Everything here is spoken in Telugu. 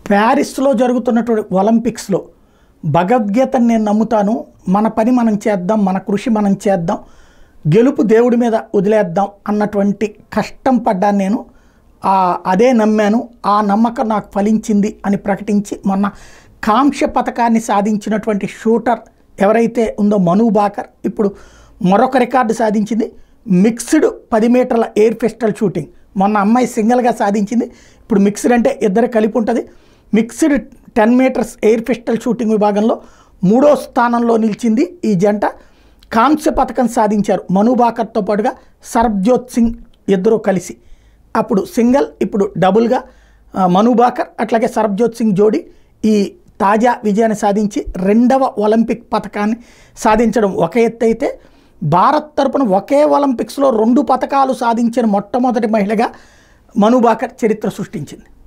ప్యారిస్లో జరుగుతున్నటువంటి ఒలింపిక్స్లో భగవద్గీతను నేను నమ్ముతాను మన పని మనం చేద్దాం మన కృషి మనం చేద్దాం గెలుపు దేవుడి మీద వదిలేద్దాం అన్నటువంటి కష్టం పడ్డాను నేను ఆ అదే నమ్మాను ఆ నమ్మకం నాకు ఫలించింది అని ప్రకటించి మొన్న కాంక్ష పథకాన్ని సాధించినటువంటి షూటర్ ఎవరైతే ఉందో మను బాకర్ ఇప్పుడు మరొక రికార్డు సాధించింది మిక్స్డ్ పది మీటర్ల ఎయిర్ పిస్టల్ షూటింగ్ మొన్న అమ్మాయి సింగిల్గా సాధించింది ఇప్పుడు మిక్స్డ్ అంటే ఇద్దరు కలిపి ఉంటుంది mixed ten meters air pistol shooting విభాగంలో మూడో స్థానంలో నిలిచింది ఈ జంట కాంస్య పథకం సాధించారు మను బాకర్తో పాటుగా సర్బ్జోత్ సింగ్ ఇద్దరూ కలిసి అప్పుడు సింగిల్ ఇప్పుడు డబుల్గా ఆ, మను బాకర్ అట్లాగే సర్బ్జోత్ సింగ్ జోడీ ఈ తాజా విజయాన్ని సాధించి రెండవ ఒలింపిక్ పథకాన్ని సాధించడం ఒక ఎత్తు అయితే భారత్ తరపున ఒకే ఒలింపిక్స్లో రెండు పథకాలు సాధించిన మొట్టమొదటి మహిళగా మను బాకర్ చరిత్ర సృష్టించింది